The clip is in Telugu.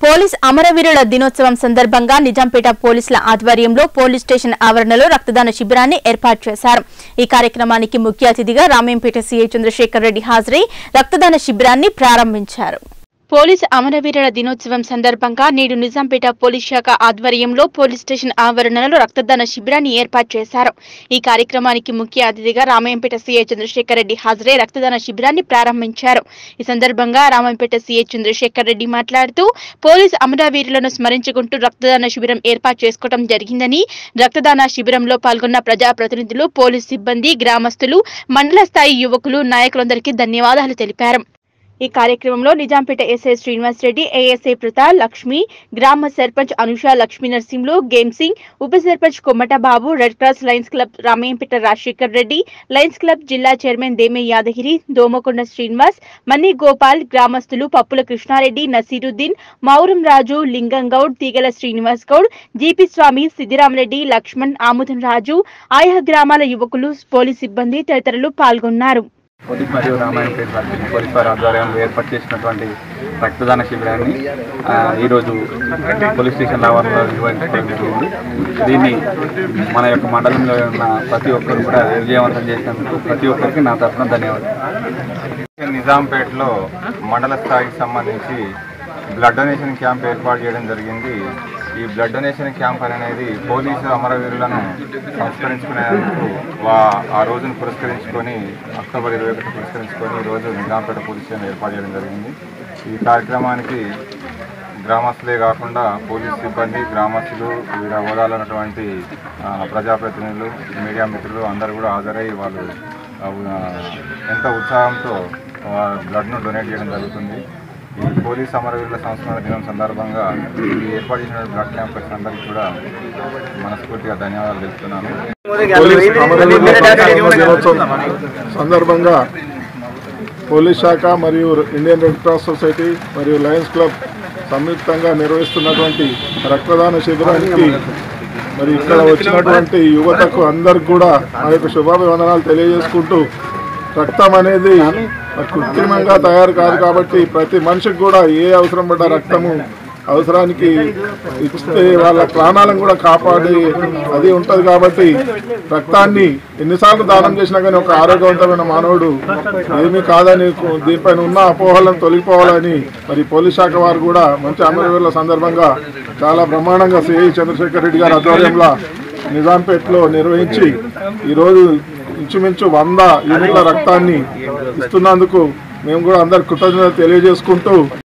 పోలీస్ అమరవీరుల దినోత్సవం సందర్భంగా నిజాంపేట పోలీసుల ఆధ్వర్యంలో పోలీస్ స్టేషన్ ఆవరణలో రక్తదాన శిబిరాన్ని ఏర్పాటు చేశారు ఈ కార్యక్రమానికి ముఖ్య అతిథిగా రామేంపేట సీఐ చంద్రశేఖర్ రెడ్డి హాజరై రక్తదాన శిబిరాన్ని ప్రారంభించారు పోలీస్ అమరవీరుల దినోత్సవం సందర్భంగా నేడు నిజాంపేట పోలీస్ శాఖ ఆధ్వర్యంలో పోలీస్ స్టేషన్ ఆవరణలో రక్తదాన శిబిరాన్ని ఏర్పాటు చేశారు ఈ కార్యక్రమానికి ముఖ్య అతిథిగా రామాయంపేట సీఐ చంద్రశేఖర్ రెడ్డి హాజరై రక్తదాన శిబిరాన్ని ప్రారంభించారు ఈ సందర్భంగా రామాయంపేట సీఐ చంద్రశేఖర్ రెడ్డి మాట్లాడుతూ పోలీస్ అమరవీరులను స్మరించుకుంటూ రక్తదాన శిబిరం ఏర్పాటు చేసుకోవడం జరిగిందని రక్తదాన శిబిరంలో పాల్గొన్న ప్రజాప్రతినిధులు పోలీస్ సిబ్బంది గ్రామస్తులు మండల స్థాయి యువకులు నాయకులందరికీ ధన్యవాదాలు తెలిపారు ఈ కార్యక్రమంలో నిజాంపేట ఎస్ఐ శ్రీనివాస్ రెడ్డి ఏఎస్ఐ ప్రతా లక్ష్మి గ్రామ సర్పంచ్ అనుష లక్ష్మీ నరసింహులు గేమ్ సింగ్ ఉప సర్పంచ్ Kommata Babu red cross lions club Ramayampet Rajashekar Reddy lions club జిల్లా చైర్మన్ దేమే యాదగిరి దోమకొండ శ్రీనివాస్ మన్ని గోపాల్ గ్రామస్తులు పప్పుల కృష్ణారెడ్డి నసీరుద్దీన్ మౌరం రాజు లింగం గౌడ్ తీగల శ్రీనివాస్ గౌడ్ జీపీ స్వామి సిద్దిరామరెడ్డి లక్ష్మణ్ ఆముదం రాజు ఆయా గ్రామాల యువకులు పోలీస్ సిబ్బంది తదితరులు పాల్గొన్నారు పోలీస్ మరియు రామాయణపేట వర్కింగ్ పోలీస్ వారి ఆధ్వర్యంలో ఏర్పాటు చేసినటువంటి రక్తదాన శిబిరాన్ని ఆ, ఈరోజు పోలీస్ స్టేషన్ ఆవరణలో నిర్వహించడం జరిగింది దీన్ని మన యొక్క మండలంలో ఉన్న ప్రతి ఒక్కరు కూడా విజయవంతం చేసినందుకు ప్రతి ఒక్కరికి నా తరఫున ధన్యవాదాలు నిజాంపేటలో మండల స్థాయికి సంబంధించి బ్లడ్ డొనేషన్ క్యాంప్ ఏర్పాటు చేయడం జరిగింది ఈ బ్లడ్ డొనేషన్ క్యాంప్ అనేది పోలీసు అమరవీరులను సంస్కరించుకునేందుకు వా ఆ రోజును పురస్కరించుకొని అక్టోబర్ ఇరవై ఒకటి పురస్కరించుకొని ఈ రోజు నిజాంపేట పోలీస్ స్టేషన్ ఏర్పాటు చేయడం జరిగింది ఈ కార్యక్రమానికి గ్రామస్తులే కాకుండా పోలీస్ సిబ్బంది గ్రామస్తులు వివిధ హోదాలో ఉన్నటువంటి ఆ, ప్రజాప్రతినిధులు మీడియా మిత్రులు అందరూ కూడా హాజరై వాళ్ళు ఆ, ఎంత ఉత్సాహంతో ఆ, బ్లడ్ను డొనేట్ చేయడం జరుగుతుంది ఈ పోలీస్ అమరవీరుల సంస్మరణ దినం సందర్భంగా ఈ ఏర్పాటు చేసిన బ్లడ్ క్యాంపస్ అందరికీ కూడా మనస్ఫూర్తిగా ధన్యవాదాలు తెలుపుతున్నాను పోలీస్ అమరవీరుల సంస్మరణ దినోత్సవం సందర్భంగా పోలీస్ శాఖ మరియు ఇండియన్ రెడ్ క్రాస్ సొసైటీ మరియు లయన్స్ క్లబ్ సంయుక్తంగా నిర్వహిస్తున్నటువంటి రక్తదాన శిబిరానికి మరి ఇక్కడ వచ్చినటువంటి యువతకు అందరికి కూడా నా యొక్క శుభాభివందనాలు తెలియజేసుకుంటూ రక్తం అనేది కృత్రిమంగా తయారు కాదు కాబట్టి ప్రతి మనిషికి కూడా ఏ అవసరం పడ్డ రక్తము అవసరానికి ఇస్తే వాళ్ళ ప్రాణాలను కూడా కాపాడి అది ఉంటుంది కాబట్టి రక్తాన్ని ఎన్నిసార్లు దానం చేసినా కానీ ఒక ఆరోగ్యవంతమైన మానవుడు ఏమీ కాదని దీనిపైన ఉన్న అపోహలను తొలగిపోవాలని మరి పోలీస్ శాఖ వారు కూడా మంచి అమరవీరుల సందర్భంగా చాలా బ్రహ్మాండంగా సిఐ చంద్రశేఖర్ రెడ్డి గారి ఆధ్వర్యంలో నిజాంపేటలో నిర్వహించి ఈరోజు ఇంచుమించు వంద యూనిట్ల రక్తాన్ని ఇస్తున్నందుకు మేము కూడా అందరి కృతజ్ఞతలు తెలియజేసుకుంటూ